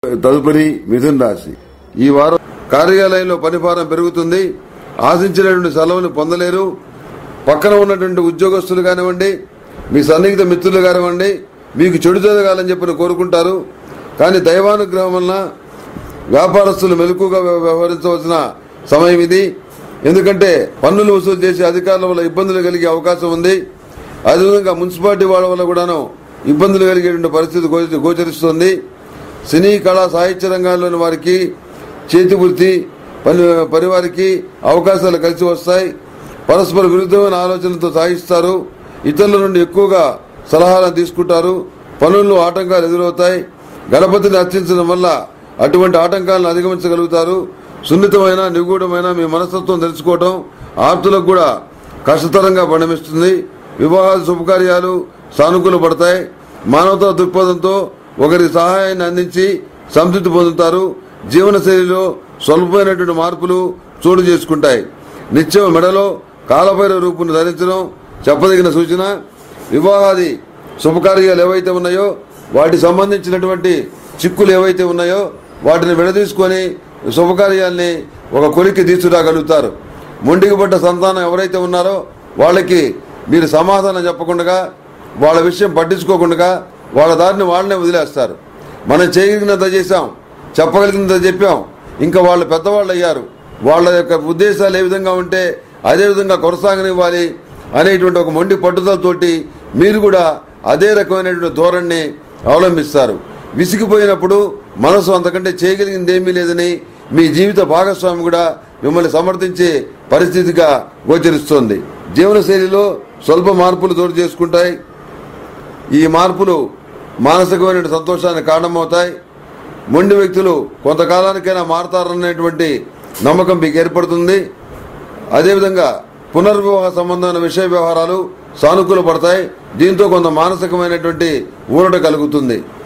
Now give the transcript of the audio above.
తదుపరి మిథున్ రాశి ఈ వారం కార్యాలయంలో పనిభారం పెరుగుతుంది ఆశించినటువంటి సెలవులు పొందలేరు పక్కన ఉన్నటువంటి ఉద్యోగస్తులు కానివ్వండి మీ సన్నిహిత మిత్రులు కానివ్వండి మీకు చెడు జరగాలని చెప్పి కోరుకుంటారు కానీ దైవానుగ్రహం వలన వ్యాపారస్తులు మెలకుగా వ్య- వ్యవహరించవలసిన సమయం ఇది ఎందుకంటే పన్నులు వసూలు చేసే అధికారుల వల్ల ఇబ్బందులు కలిగే అవకాశం ఉంది అదేవిధంగా మున్సిపాలిటీ వాళ్ళ వల్ల కూడాను ఇబ్బందులు కలిగేటువంటి పరిస్థితి గోచ- గోచరిస్తుంది సినీ కళా సాహిత్య రంగాల్లోని వారికి చేతి వృత్తి పని పరివారికి అవకాశాలు కలిసి వస్తాయి పరస్పర విరుద్ధమైన ఆలోచనలతో సాగిస్తారు ఇతరుల నుండి ఎక్కువగా సలహాలను తీసుకుంటారు పనుల్లో ఆటంకాలు ఎదురవుతాయి గణపతిని అర్చించడం వల్ల అటువంటి ఆటంకాలను అధిగమించగలుగుతారు సున్నితమైన నిగూఢమైన మీ మనస్తత్వం తెలుసుకోవటం ఆప్తులకు కూడా కష్టతరంగా పరిణమిస్తుంది వివాహ శుభకార్యాలు సానుకూల పడతాయి మానవతా దృక్పథంతో ఒకరి సహాయాన్ని అందించి సంతృప్తి పొందుతారు జీవనశైలిలో స్వల్పమైనటువంటి మార్పులు చోటు చేసుకుంటాయి నిత్యం మెడలో కాలభైర రూపును ధరించడం చెప్పదగిన సూచన వివాహాది శుభకార్యాలు ఏవైతే ఉన్నాయో వాటికి సంబంధించినటువంటి చిక్కులు ఏవైతే ఉన్నాయో వాటిని విడదీసుకొని శుభకార్యాల్ని ఒక కొలిక్కి తీసుకురాగలుగుతారు మొండికి పడ్డ సంతానం ఎవరైతే ఉన్నారో వాళ్ళకి మీరు సమాధానం చెప్పకుండా వాళ్ళ విషయం పట్టించుకోకుండా వాళ్ళ దారిని వాళ్ళనే వదిలేస్తారు మనం చేయగలిగినంత చేశాం చెప్పగలిగినంత చెప్పాం ఇంకా వాళ్ళు పెద్దవాళ్ళు అయ్యారు వాళ్ళ యొక్క ఉద్దేశాలు ఏ విధంగా ఉంటే అదే విధంగా కొనసాగనివ్వాలి అనేటువంటి ఒక మొండి పట్టుదలతోటి మీరు కూడా అదే రకమైనటువంటి ధోరణిని అవలంబిస్తారు విసిగిపోయినప్పుడు మనసు అంతకంటే చేయగలిగింది ఏమీ లేదని మీ జీవిత భాగస్వామి కూడా మిమ్మల్ని సమర్థించే పరిస్థితిగా గోచరిస్తోంది జీవనశైలిలో స్వల్ప మార్పులు చోటు చేసుకుంటాయి ఈ మార్పులు మానసికమైన సంతోషానికి కారణమవుతాయి మొండి వ్యక్తులు కొంతకాలానికైనా మారతారనేటువంటి నమ్మకం మీకు ఏర్పడుతుంది అదేవిధంగా పునర్వివాహ సంబంధమైన విషయ వ్యవహారాలు సానుకూల పడతాయి దీంతో కొంత మానసికమైనటువంటి ఊరట కలుగుతుంది